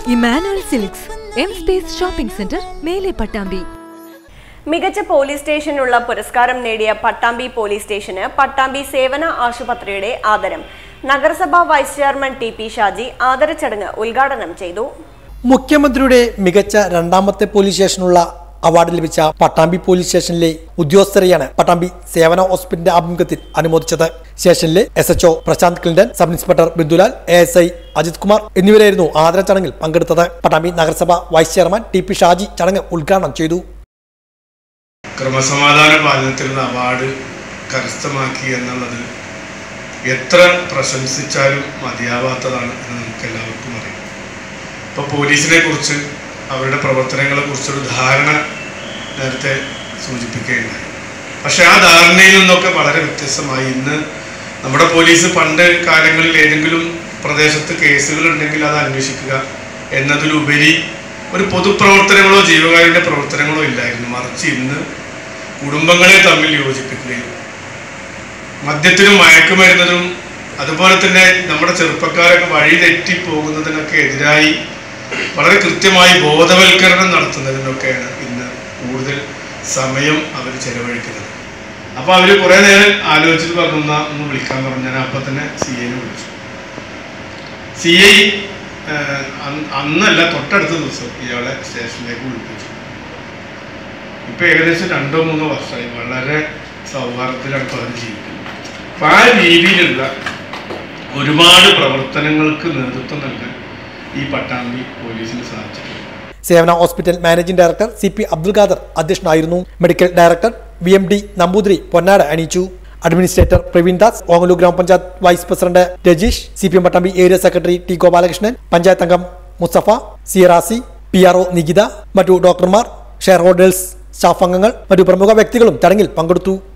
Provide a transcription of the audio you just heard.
Emmanuel silks M space shopping centre മേലെ പട്ടാമ്പി മികച്ച police സ്റ്റേഷനുള്ള പുരസ്കാരം നേടിയ പട്ടാമ്പി പോലീസ് സ്റ്റേഷന് പട്ടാമ്പി സേവന ആശുപത്രിയുടെ ആദരം നഗരസഭാ vice chairman T P Shaji ആദര ചടങ്ങ് ഉദ്ഘാടനം ചെയ്തു മുഖ്യമന്ത്രിയുടെ മികച്ച രണ്ടാമത്തെ പോലീസ് സ്റ്റേഷനുള്ള അവാർഡ് ലഭിച്ച പട്ടാമ്പി പോലീസ് സ്റ്റേഷനിലെ ഉദ്യോഗസ്ഥരെയാണ് പട്ടാമ്പി സേവന ഹോസ്പിറ്റലിന്റെ ആഭിമുഖ്യത്തിൽ അനുമോദിച്ചത് സ്റ്റേഷനിലെ എസ് എച്ച്ഒ പ്രശാന്ത് ക്ലിൻഡൻ sub inspector Bindulal A S I Ajith Kumar എന്നിവരായിരുന്നു ആദര ചടങ്ങിൽ പങ്കെടുത്തത് പട്ടാമ്പി നഗരസഭ vice chairman T P Shaji ചടങ്ങ് ഉദ്ഘാടനം ചെയ്തു ക്രമസമാധാന പാലനത്തിനുള്ള അവാർഡ് കരസ്ഥമാക്കി എന്നുള്ളത് എത്ര പ്രശംസിച്ചാലും മതിയാവാത്തതാണ് എന്ന് നമുക്ക് എല്ലാവർക്കും അറിയാം ഇപ്പോൾ പോലീസിനെ കുറിച്ച് അവരുടെ പ്രവർത്തനങ്ങളെ കുറിച്ചൊരു ധാരണ നേരത്തെ സൂചിപ്പിക്കുകയുണ്ടായി പക്ഷെ ആ ധാരണയിൽ നിന്നൊക്കെ വളരെ വ്യത്യസ്തമായി ഇന്ന് നമ്മുടെ പോലീസ് പണ്ട് കാലങ്ങളിൽ ഏതെങ്കിലും പ്രദേശത്ത് കേസുകൾ ഉണ്ടെങ്കിൽ അത് അന്വേഷിക്കുക എന്നതിലുപരി ഒരു പൊതുപ്രവർത്തനങ്ങളോ ജീവകാരുടെ പ്രവർത്തനങ്ങളോ ഇല്ലായിരുന്നു മറിച്ച് ഇന്ന് കുടുംബങ്ങളെ തമ്മിൽ യോജിപ്പിക്കുകയും മദ്യത്തിനും മയക്കുമരുന്നതിനും അതുപോലെ തന്നെ നമ്മുടെ ചെറുപ്പക്കാരൊക്കെ വഴി തെറ്റി പോകുന്നതിനൊക്കെ എതിരായി വളരെ കൃത്യമായി ബോധവൽക്കരണം നടത്തുന്നതിനൊക്കെയാണ് ഇന്ന് കൂടുതൽ സമയം അവർ ചെലവഴിക്കുന്നത് അപ്പോൾ അവർ കുറേ നേരം ആലോചിച്ചിട്ട് പറഞ്ഞു "എന്നാ ഒന്ന് വിളിക്കാൻ പറഞ്ഞു ഞാൻ അപ്പം തന്നെ സി ഐനെ വിളിച്ചു സി ഐ അന്നല്ല തൊട്ടടുത്ത ദിവസം ഇയാളെ സ്റ്റേഷനിലേക്ക് വിളിപ്പിച്ചു ഇപ്പൊ ഏകദേശം രണ്ടോ മൂന്നോ വർഷമായി വളരെ സൗഹാർദ്ദത്തിലാണ് ഇപ്പോൾ അവർ ജീവിക്കുന്നത് അപ്പൊ ആ രീതിയിലുള്ള ഒരുപാട് പ്രവർത്തനങ്ങൾക്ക് നേതൃത്വം നൽകാൻ ഈ പട്ടാമ്പി പോലീസിന് സാധിച്ചിട്ടുണ്ട് സേവന hospital managing director C P Abdul Khader അധ്യക്ഷനായിരുന്നു medical director V M D Namboothiri പൊന്നാട അണിയിച്ചു അഡ്മിനിസ്ട്രേറ്റർ പ്രവീൺ ദാസ് ഓങ്ങലൂർ ഗ്രാമപഞ്ചായത്ത് vice president Rajeesh C P M Pattambi area secretary T Gopalakrishnan panchayat അംഗം Musthafa C Razi P R O Nikitha മറ്റു ഡോക്ടർമാർ ഷെയർ ഹോൾഡേഴ്സ് സ്റ്റാഫ് അംഗങ്ങൾ മറ്റു പ്രമുഖ വ്യക്തികളും ചടങ്ങിൽ പങ്കെടുത്തു